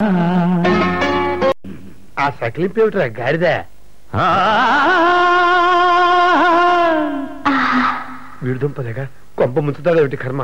ఆ సకిలింపు ఏమిట్రా గాడిద వీడుదుంపలేగా కొంప ముంచుతాడు ఏమిటి కర్మ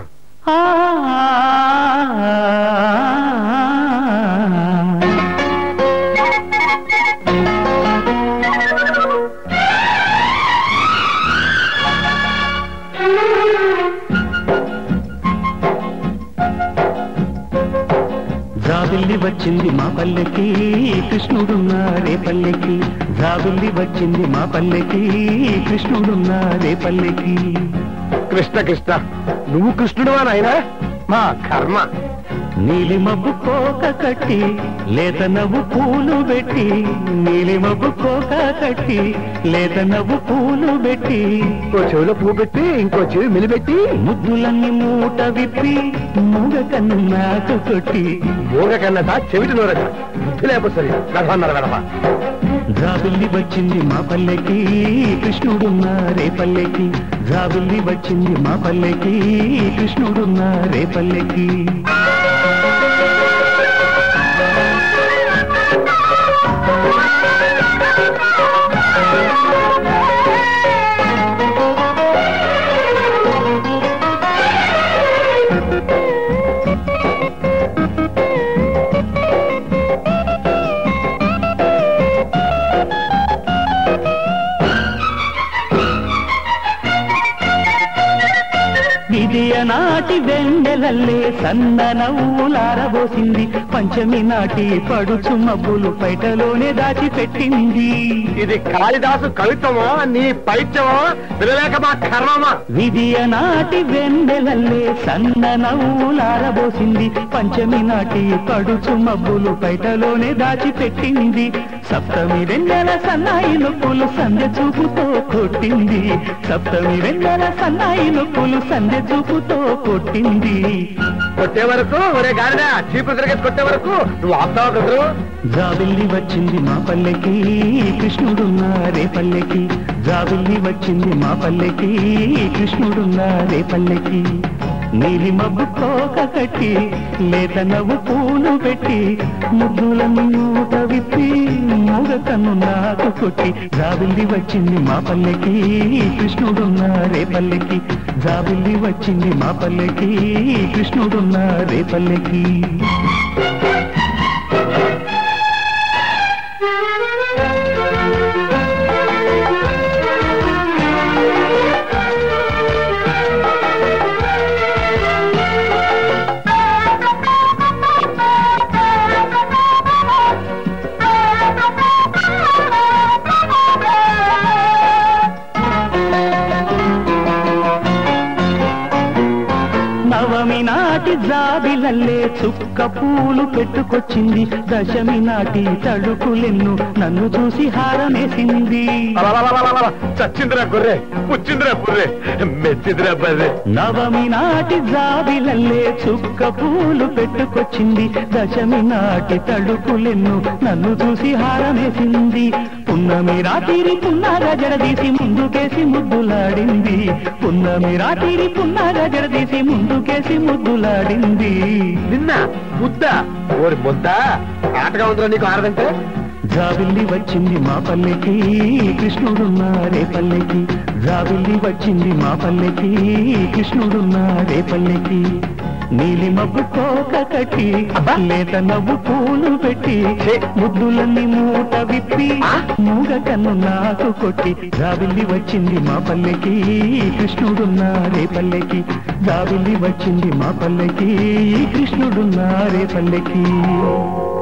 జాబిల్లి వచ్చింది మా పల్లెకి కృష్ణుడున్నారే పల్లెకి జాబిల్లి వచ్చింది మా పల్లెకి కృష్ణుడున్నారే పల్లెకి కృష్ణ కృష్ణ నువ్వు కృష్ణుడువా నాయనా మా కర్మ నీలి మబ్బు కోక కట్టి లేత నవ్వు పూలు పెట్టి నీలి మబ్బు కోక కట్టి లేత నవ్వు పూలు పెట్టి ఇంకో చెవిలో పువ్వు పెట్టి ఇంకో చెవి మిలిపెట్టి ముద్దులన్నీ మూట విప్పి మూగ కన్ను నాకు కొట్టి మూగ కన్నట చెవిటి నోరట బుద్ధి లేకపోతే సరి గడపన్నారు గడప జాబిల్లి వచ్చింది మా పల్లెకి కృష్ణుడున్నారే పల్లెకి జాబిల్లి వచ్చింది మా పల్లెకి కృష్ణుడున్నారే పల్లెకి విజయ నాటి వెన్నెలల్లే సన్న నవ్వులారబోసింది పంచమి నాటి పడుచు మబ్బులు పైటలోనే దాచిపెట్టింది ఇది కాళిదాసు కవిత్వమా నీ పైత్యమా వినలేక మా కర్మమా విజయ నాటి వెన్నెలల్లే సన్న నవ్వులారబోసింది పంచమి నాటి పడుచు మబ్బులు పైటలోనే దాచిపెట్టింది సప్తమి వెన్నెల సన్నాయి నొప్పులు సంధ్య చూపుతో కొట్టింది సప్తమి వెన్నెల సన్నాయి నొప్పులు సంధ్య చూపుతో కొట్టింది కొట్టే వరకు ఒరే గాడిద చీపు తిరిగేసి కొట్టే వరకు నువ్వు ఆపుతావా కుదరు జాబిల్లి వచ్చింది మా పల్లెకి కృష్ణుడున్నారే పల్లెకి జాబిల్లి వచ్చింది మా పల్లెకి కృష్ణుడున్నారే పల్లెకి నీలి మబ్బు కోక కట్టి లేత నవ్వు పూలు పెట్టి ముద్దులను మూట విప్పి మూగ కన్ను నాకు కొట్టి జాబిల్లి వచ్చింది మా పల్లెకి కృష్ణుడున్నారే పల్లెకి జాబిల్లి వచ్చింది మా పల్లెకి కృష్ణుడున్నారే పల్లెకి నవమి నాటి జాబిలల్లే చుక్క పూలు పెట్టుకొచ్చింది దశమి నాటి తడుకులెన్ను నన్ను చూసి హారమేసింది అలలలలలల, చచ్చిందిరా గొర్రె పుచ్చిందిరా బుర్రె మెచ్చిందిరా బర్రె నవమి నాటి జాబిలల్లే చుక్క పూలు పెట్టుకొచ్చింది దశమి నాటి తడుకులెన్ను నన్ను చూసి హారమేసింది పున్నమి రాత్రి పున్నాగా జడదీసి ముందుకేసి ముద్దులాడింది పున్నమి రాత్రి పున్నాగా జడదీసి ముందుకేసి ముద్దులాడింది నిన్న ముద్ద ఓరి ముద్ద ఆటగా ఉందిరా నీకు ఆరదంటే జాబిల్లి వచ్చింది మా పల్లెకి కృష్ణుడున్నారే పల్లెకి జాబిల్లి వచ్చింది మా పల్లెకి కృష్ణుడున్నారే పల్లెకి నీలి మబ్బు కోక కట్టి లేత నవ్వు పూలు పెట్టి ముద్దులన్నీ మూట విప్పి మూగ కన్ను నాకు కొట్టి జాబిల్లి వచ్చింది మా పల్లెకి కృష్ణుడున్నారే పల్లెకి జాబిల్లి వచ్చింది మా పల్లెకి కృష్ణుడున్నారే పల్లెకి